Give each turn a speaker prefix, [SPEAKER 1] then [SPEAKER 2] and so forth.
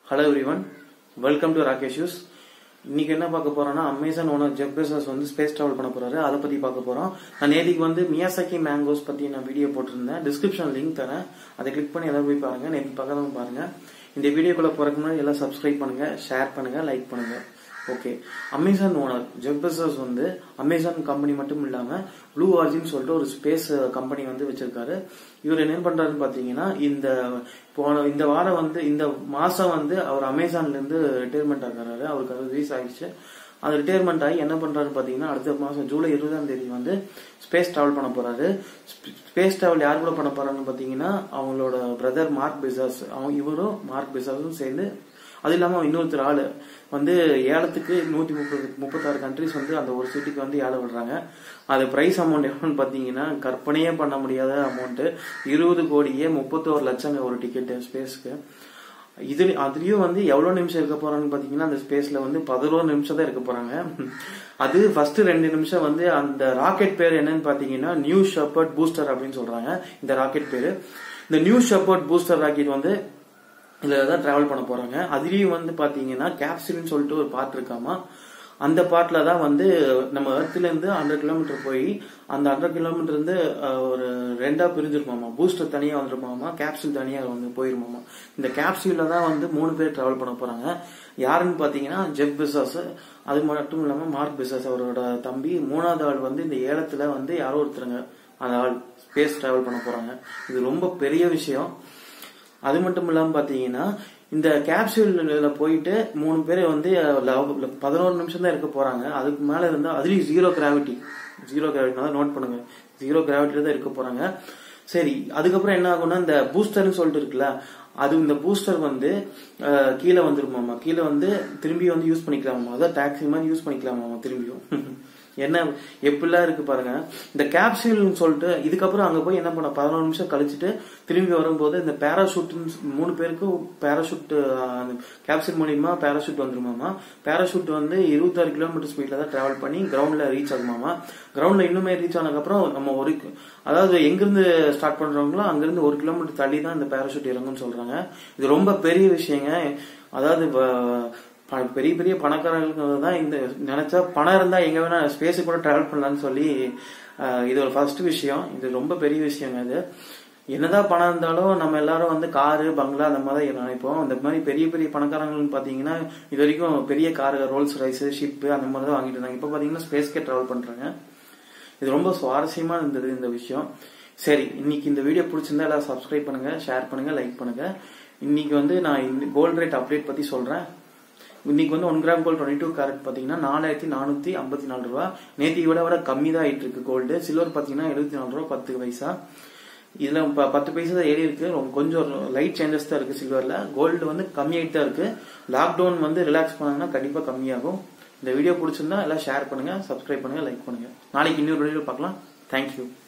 [SPEAKER 1] hello everyone welcome to Rakesh யூஸ் இன்னைக்கு என்ன பார்க்க போறோம்னா அமேசான் ஓனர் ஜெப் பெசோஸ் வந்து ஸ்பேஸ் டிராவல் பண்ண போறாரு அதை பத்தி பார்க்க போறோம் நான் நேதிக்கு வந்து மியாசாக்கி மேங்கோஸ் பத்தி நான் வீடியோ போட்டிருந்தேன் டிஸ்கிரிப்ஷன் லிங்க் தரேன் அதை கிளிக் பண்ணி எல்லாரும் போய் பாருங்க நேற்று பார்க்காதவங்க பாருங்க இந்த வீடியோக்குள்ள போறதுக்கு முன்னாடி எல்லாம் சப்ஸ்கிரைப் பண்ணுங்க ஷேர் பண்ணுங்க லைக் பண்ணுங்க okay Amazon owner Jeff Bezos வந்து அமேசான் கம்பெனி மட்டும் இல்லாம ப்ளூ ஆர்ஜின் சொல்லிட்டு ஒரு ஸ்பேஸ் கம்பெனி வந்து வச்சிருக்காரு இவர் என்ன பண்றாருன்னு பாத்தீங்கன்னா இந்த போன இந்த வாரம் வந்து இந்த மாசம் வந்து அவர் அமேசான்ல இருந்து ரிட்டையர்மெண்ட் ஆகிறாரு அவருக்கு அது ரிலீஸ் ஆயிடுச்சு அது ரிட்டையர்மெண்ட் ஆகி என்ன பண்றாரு பாத்தீங்கன்னா அடுத்த மாசம் ஜூலை இருபதாம் தேதி வந்து ஸ்பேஸ் டிராவல் பண்ண போறாரு ஸ்பேஸ் டிராவல் யார் கூட பண்ண போறாங்கன்னு பாத்தீங்கன்னா அவங்களோட பிரதர் மார்க் பிசாஸ் அவங்க இவரும் மார்க் பிசாஸும் சேர்ந்து அது இல்லாம இன்னொருத்தர் ஆளு வந்து ஏலத்துக்கு நூத்தி முப்பது முப்பத்தாறு கண்ட்ரிஸ் வந்து அந்த ஒரு சிட்டிக்கு வந்து ஏலம் விடுறாங்க அது பிரைஸ் அமௌண்ட் எவ்வளோன்னு பாத்தீங்கன்னா கற்பனையே பண்ண முடியாத அமௌண்ட் இருபது கோடியே முப்பத்தோரு லட்சங்க ஒரு டிக்கெட் ஸ்பேஸ்க்கு இது அதுலயும் வந்து எவ்வளவு நிமிஷம் இருக்க போறாங்கன்னு பாத்தீங்கன்னா அந்த ஸ்பேஸ்ல வந்து பதினோரு நிமிஷம் தான் இருக்க போறாங்க அது ஃபர்ஸ்ட் ரெண்டு நிமிஷம் வந்து அந்த ராக்கெட் பேர் என்னன்னு பாத்தீங்கன்னா நியூ ஷெப்பர்ட் பூஸ்டர் அப்படின்னு சொல்றாங்க இந்த ராக்கெட் பேரு இந்த நியூ ஷெப்பர்ட் பூஸ்டர் ராக்கெட் வந்து இதுல தான் டிராவல் பண்ண போறாங்க அதுலயும் வந்து பாத்தீங்கன்னா கேப்சூல்னு சொல்லிட்டு ஒரு பார்ட் இருக்காமா அந்த பார்ட்ல தான் வந்து நம்ம எர்த்ல இருந்து ஹண்ட்ரட் கிலோமீட்டர் போய் அந்த ஹண்ட்ரட் கிலோமீட்டர் இருந்து ஒரு ரெண்டா பிரிஞ்சிருமாமா பூஸ்டர் தனியா வந்துருமாமா கேப்சூல் தனியா வந்து போயிருமாமா இந்த கேப்சூல்ல தான் வந்து மூணு பேர் டிராவல் பண்ண போறாங்க யாருன்னு பாத்தீங்கன்னா ஜெப் பிசாஸ் அது மட்டும் இல்லாம மார்க் பிசாஸ் அவரோட தம்பி மூணாவது ஆள் வந்து இந்த ஏலத்துல வந்து யாரோ ஒருத்தருங்க அந்த ஆள் ஸ்பேஸ் டிராவல் பண்ண போறாங்க இது ரொம்ப பெரிய விஷயம் அது மட்டும் இல்லாம பாத்தீங்கன்னா இந்த கேப்சூல்ல போயிட்டு மூணு பேர் வந்து பதினோரு நிமிஷம் தான் இருக்க போறாங்க அதுக்கு மேல இருந்தா அதுலயும் ஜீரோ கிராவிட்டி ஜீரோ கிராவிட்டி தான் நோட் பண்ணுங்க ஜீரோ கிராவிட்டில தான் இருக்க போறாங்க சரி அதுக்கப்புறம் என்ன ஆகும்னா இந்த பூஸ்டர்னு சொல்லிட்டு இருக்குல்ல அது இந்த பூஸ்டர் வந்து கீழே வந்துருமாமா கீழே வந்து திரும்பி வந்து யூஸ் பண்ணிக்கலாமா அதான் டாக்ஸி மாதிரி யூஸ் பண்ணிக்கலாமாமா திரும்பியும் என்ன எப்படிலாம் இருக்கு பாருங்க இந்த கேப்சூல்னு சொல்லிட்டு இதுக்கப்புறம் அங்க போய் என்ன பண்ண பதினொரு நிமிஷம் கழிச்சுட்டு திரும்பி வரும்போது இந்த பேராஷூட் மூணு பேருக்கும் பேராஷூட் கேப்சூல் மூலியமா பேராஷூட் வந்துருமாமா பேராஷூட் வந்து இருபத்தாறு கிலோமீட்டர் ஸ்பீட்ல தான் டிராவல் பண்ணி கிரவுண்ட்ல ரீச் ஆகுமாமா கிரவுண்ட்ல இன்னுமே ரீச் ஆனதுக்கப்புறம் நம்ம ஒரு அதாவது எங்கிருந்து ஸ்டார்ட் பண்றவங்களோ அங்கிருந்து ஒரு கிலோமீட்டர் தள்ளி தான் இந்த பேராஷூட் இறங்கும்னு சொல்றாங்க இது ரொம்ப பெரிய விஷயங்க அதாவது பெரிய பெரிய பணக்காரர்களுக்கு தான் இந்த நினைச்சா பணம் இருந்தா எங்க வேணா ஸ்பேஸுக்கு கூட டிராவல் பண்ணலாம்னு சொல்லி இது ஒரு ஃபர்ஸ்ட் விஷயம் இது ரொம்ப பெரிய விஷயங்க இது என்னதான் பணம் இருந்தாலும் நம்ம எல்லாரும் வந்து காரு பங்களா அந்த மாதிரி தான் நினைப்போம் அந்த மாதிரி பெரிய பெரிய பணக்காரங்கள்னு பாத்தீங்கன்னா இது வரைக்கும் பெரிய காரு ரோல்ஸ் ரைஸ் ஷிப்பு அந்த மாதிரி தான் வாங்கிட்டு இருந்தாங்க இப்போ பாத்தீங்கன்னா ஸ்பேஸ்க்கே டிராவல் பண்றாங்க இது ரொம்ப சுவாரஸ்யமா இருந்தது இந்த விஷயம் சரி இன்னைக்கு இந்த வீடியோ பிடிச்சிருந்தா எல்லாம் சப்ஸ்கிரைப் பண்ணுங்க ஷேர் பண்ணுங்க லைக் பண்ணுங்க இன்னைக்கு வந்து நான் கோல்டு ரேட் அப்டேட் பத்தி சொல்றேன் இன்னைக்கு வந்து one gram gold twenty two carat பாத்தீங்கன்னா நாலாயிரத்தி நானூத்தி ஐம்பத்தி நாலு ரூபா நேற்று விட விட கம்மி தான் ஆயிட்டு இருக்கு கோல்டு சில்வர் பாத்தீங்கன்னா எழுபத்தி நாலு ரூபா பத்து பைசா இதுல பத்து பைசா தான் ஏறி இருக்கு கொஞ்சம் லைட் சேஞ்சஸ் தான் இருக்கு சில்வர்ல கோல்டு வந்து கம்மியாயிட்டு தான் இருக்கு லாக்டவுன் வந்து ரிலாக்ஸ் பண்ணாங்கன்னா கண்டிப்பா கம்மியாகும் இந்த வீடியோ பிடிச்சிருந்தா எல்லாம் ஷேர் பண்ணுங்க சப்ஸ்கிரைப் பண்ணுங்க லைக் பண்ணுங்க நாளைக்கு இன்னொரு வீடியோ பார்க்கலாம் தேங்க்யூ